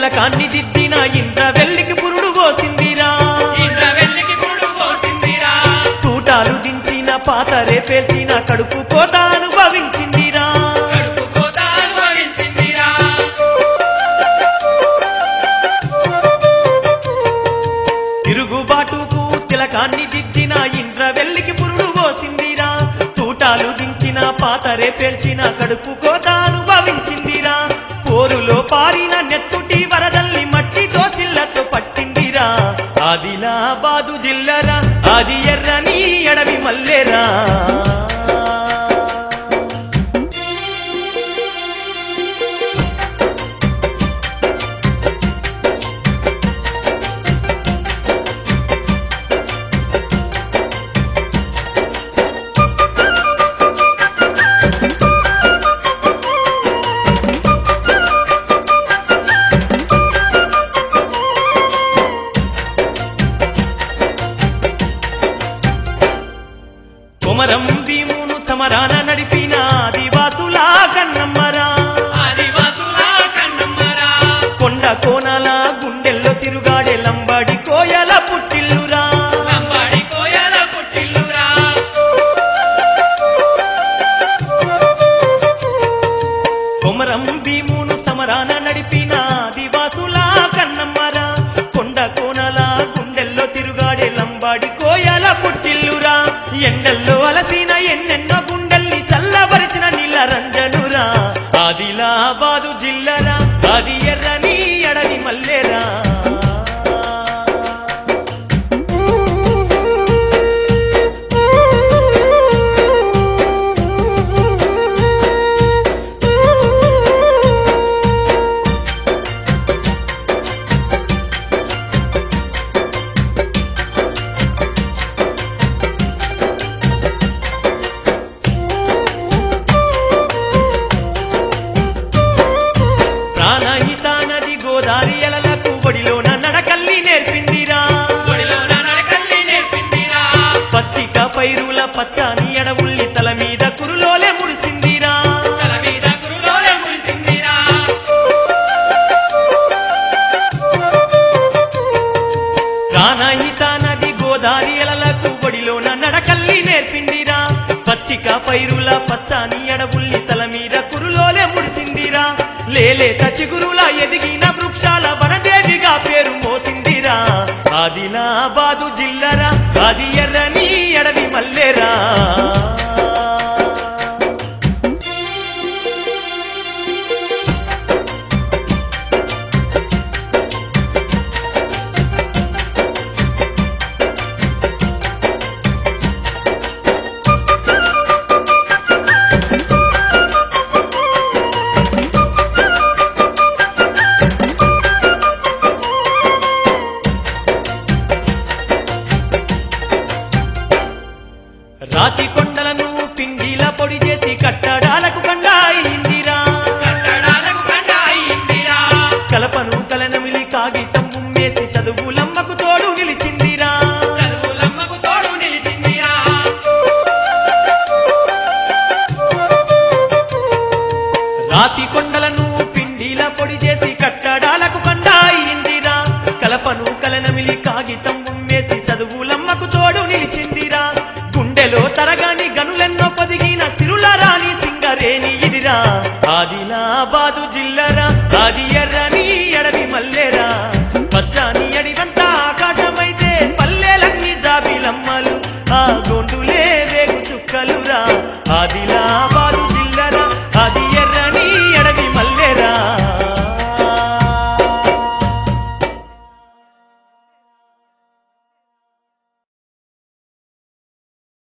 తిలకాన్ని దిద్దిన ఇంద్ర వెల్లికి పురుడు పోసిందిరా ఇంద్ర వెల్లికి పురుడు పోసిందిరా తూటాలు దించిన పాతరే పేల్చిన కడుపు కోత అనుభవించిందిరా కడుపు కోత అనుభవించిందిరా తిరుగుబాటుకు తిలకాన్ని దిద్దిన ఇంద్ర వెల్లికి పురుడు పోసిందిరా తూటాలు దించిన పాతరే పేల్చిన కడుపు కోత అనుభవించిందిరా పోరులో పారిన నెత్తుటి వరదల్ని మట్టితో సిల్లతో పట్టిందిరా ఆదిలాబాదు జిల్లరా అది ఎర్రని ఎడవి మల్లెరా కొమరం భీమును సమరాన నడిపిన ఆదివాసుల కన్నమ్మరా ఆదివాసుల కన్నమ్మరా కొండ కోనాల గుండెల్లో తిరుగాడే లంబాడి కోయల పుట్టిల్లురా లంబాడి కోయల పుట్టిల్లురా కొమరం భీమును సమరాన నడిపిన ఆదివాసుల కన్నమ్మరా కొండ కోనల గుండెల్లో తిరుగాడే లంబాడి కోయల పుట్టిల్లురా ఎండల్లో అలసిన ఎన్నెన్నో గుండెల్ని చల్లబరిచిన నీల రంజనురా ఆదిలాబాదు జిల్లరా అది ఎర్రని అడవి మల్లెరా ప్రాణహిత నది గోదారి ఎలలకు ఒడిలోన నడకల్లి నేర్పిందిరా ఒడిలోన నడకల్ని నేర్పిందిరా పచ్చిక పైరుల పచ్చని ఎడవుల్ని తల మీద కురులోలే ముడిసిందిరా తల మీద గురులోనే మురిసిందిరా ప్రాణహిత నది గోదారి ఎలలకు ఒడిలోన నడకల్లి నేర్పిందిరా పచ్చిక పైరుల పచ్చని ఎడవుల్ని తల మీద కురులోలే ముడిసిందిరా లేలేత చిగురుల ఎదిగిన వృక్షాల వనదేవిగా పేరు మోసిందిరా ఆదిలాబాదు జిల్లరా అది ఎర్రని ఎడవి మల్లెరా రాతి కొండలను పిండిల పొడి చేసి కట్టడాలకు కండ అయిందిరా కట్టడాలకు కండ అయిందిరా కలపను కలనమిలి కాగితం ఉమ్మేసి చదువులమ్మకు తోడు నిలిచిందిరా చదువులమ్మకు తోడు నిలిచిందిరా రాతి కొండలను పిండిల పొడి చేసి కట్టడాలకు కండ అయిందిరా కలపను కలనమిలి కాగితం ఉమ్మేసి చదువులమ్మకు